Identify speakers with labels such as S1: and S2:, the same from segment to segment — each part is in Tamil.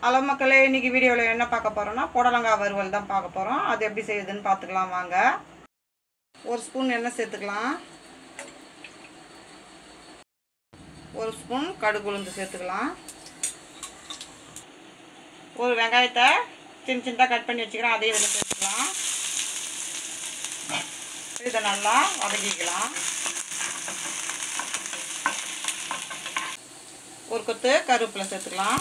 S1: ஹலோ மக்களே இன்னைக்கு வீடியோவில் என்ன பார்க்க போகிறோம்னா புடலங்காய் வறுவல் தான் பார்க்க போகிறோம் அது எப்படி செய்யுதுன்னு பார்த்துக்கலாம் வாங்க ஒரு ஸ்பூன் எண்ணெய் சேர்த்துக்கலாம் ஒரு ஸ்பூன் கடுகு உளுந்து சேர்த்துக்கலாம் ஒரு வெங்காயத்தை சின்ன சின்னதாக கட் பண்ணி வச்சுக்கிறேன் அதையும் இதில் சேர்த்துக்கலாம் இதை நல்லா வதக்கிக்கலாம் ஒரு கொத்து கருவேப்பிலை சேர்த்துக்கலாம்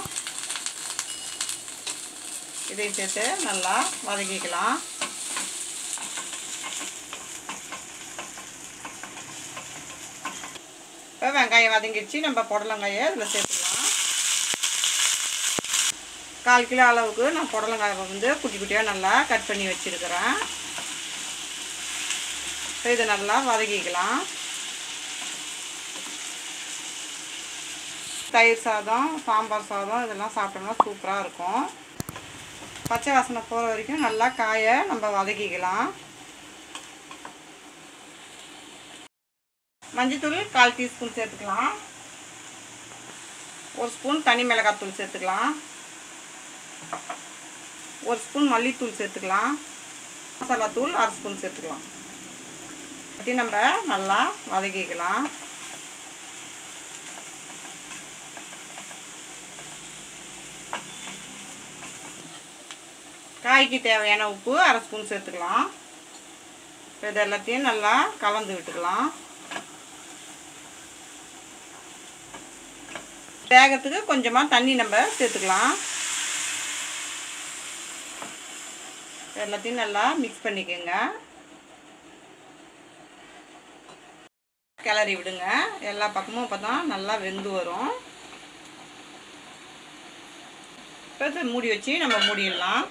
S1: இதையும் சேர்த்து நல்லா வதக்கிக்கலாம் இப்போ வெங்காயம் வதங்கிடுச்சு நம்ம புடலங்காயை இதில் சேர்த்துக்கலாம் கால் கிலோ அளவுக்கு நான் புடலங்காயை வந்து குட்டி குட்டியாக நல்லா கட் பண்ணி வச்சுருக்கிறேன் இதை நல்லா வதக்கிக்கலாம் தயிர் சாதம் சாம்பார் சாதம் இதெல்லாம் சாப்பிட்டோம்னா சூப்பராக இருக்கும் பச்சை வாசனை போகிற வரைக்கும் நல்லா காயை நம்ம வதக்கிக்கலாம் மஞ்சத்தூள் கால் டீஸ்பூன் சேர்த்துக்கலாம் ஒரு ஸ்பூன் தனி மிளகாத்தூள் சேர்த்துக்கலாம் ஒரு ஸ்பூன் மல்லித்தூள் சேர்த்துக்கலாம் மசாலா தூள் அரை ஸ்பூன் சேர்த்துக்கலாம் பற்றி நம்ம நல்லா வதக்கிக்கலாம் காய்க்கு தேவையான உப்பு அரை ஸ்பூன் சேர்த்துக்கலாம் இது எல்லாத்தையும் நல்லா கலந்து விட்டுக்கலாம் வேகத்துக்கு கொஞ்சமாக தண்ணி நம்ம சேர்த்துக்கலாம் எல்லாத்தையும் நல்லா மிக்ஸ் பண்ணிக்கோங்க கிளறி விடுங்க எல்லா பக்கமும் இப்போ தான் நல்லா வெந்து வரும் இப்போ இதை மூடி வச்சு நம்ம மூடிடலாம்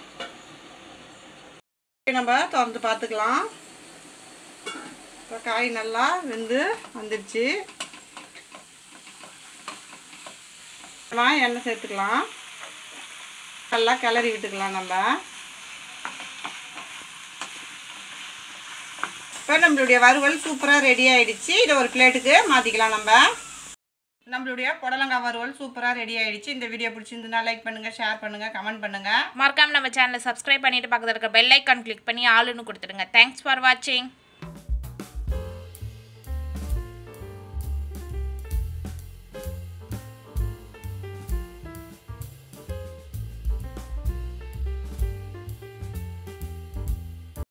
S1: நம்ம திறந்து பார்த்துக்கலாம் இப்போ காய் நல்லா வெந்து வந்துடுச்சு எண்ணெய் சேர்த்துக்கலாம் நல்லா கிளறி விட்டுக்கலாம் நம்ம இப்போ நம்மளுடைய வறுவல் சூப்பராக ரெடி ஆயிடுச்சு இதை ஒரு பிளேட்டுக்கு மாற்றிக்கலாம் நம்ம நம்மளுடைய புடலங்காய் வறுவல் சூப்பராக ரெடி ஆயிடுச்சு இந்த வீடியோ பிடிச்சிருந்ததுனா லைக் பண்ணுங்கள் ஷேர் பண்ணுங்கள் கமெண்ட் பண்ணுங்கள்
S2: மறக்காம நம்ம சேனலை சப்ஸ்கிரைப் பண்ணிட்டு பக்கத்தில் இருக்க பெல் ஐக்கான் கிளிக் பண்ணி ஆளுன்னு கொடுத்துடுங்க தேங்க்ஸ் ஃபார் வாட்சிங்